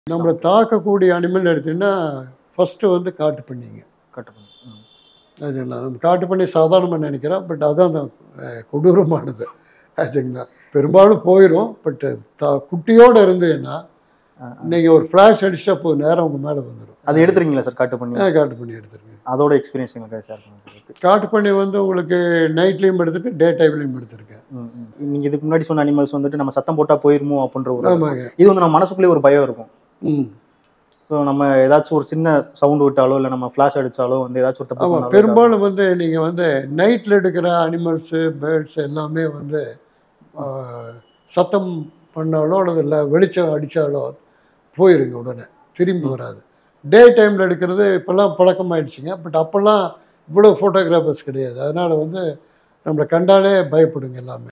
நம்மளை தாக்கக்கூடிய அனிமல் எடுத்தீங்கன்னா ஃபஸ்ட்டு வந்து காட்டு பண்ணிங்க கட்டு பண்ணி ம். அது நான் நம்ம காட்டு பண்ணி சாதாரணமாக நினைக்கிறேன் பட் அதான் அந்த அஹ், கொடூரமானது ஆச்சுங்களா பெரும்பாலும் போயிடும் பட் தா குட்டியோடு இருந்ததுன்னா ஆ, நீங்கள் ஒரு ஃப்ளாஷ் அடிச்சா போ நேரம் உங்கள் மேலே வந்துடும் அது எடுத்துறீங்களா சார் காட்டு பண்ணி காட்டு பண்ணி எடுத்துருங்க அதோட எக்ஸ்பீரியன்ஸ் எங்களுக்கு ஷேர் பண்ணுங்க சார் காட்டு பண்ணி வந்து உங்களுக்கு நைட்லேயும் எடுத்துருக்கு டே டைம்லேயும் எடுத்திருக்கேன் ம், ம். நீங்க இதுக்கு முன்னாடி சொன்ன அனிமல்ஸ் வந்துட்டு நம்ம சத்தம் போட்டா போயிருமோ அப்படின்ற ஒரு ஆமாங்க இது வந்து நம்ம மனசுக்குள்ளே ஒரு பயம் இருக்கும் ம் ஸோ நம்ம ஏதாச்சும் ஒரு சின்ன சவுண்ட் விட்டாலோ இல்லை நம்ம ஃப்ளாஷ் அடிச்சாலோ வந்து ஏதாச்சும் ஒரு தப்பு ஆமாம் பண்ணாலோ பெரும்பாலும் வந்து நீங்கள் வந்து நைட்டில் எடுக்கிற அனிமல்ஸு பேர்ட்ஸ் எல்லாமே வந்து ஆ, சத்தம் பண்ணாலோ அல்லது இல்லை வெளிச்சம் அடித்தாலோ போயிருங்க உடனே திரும்பி வராது டே டைமில் எடுக்கிறது இப்போல்லாம் பழக்கமாயிடுச்சுங்க பட் அப்போல்லாம் இவ்வளோ ஃபோட்டோகிராஃபர்ஸ் கிடையாது அதனால் வந்து நம்மளை கண்டாலே பயப்படுங்க எல்லாமே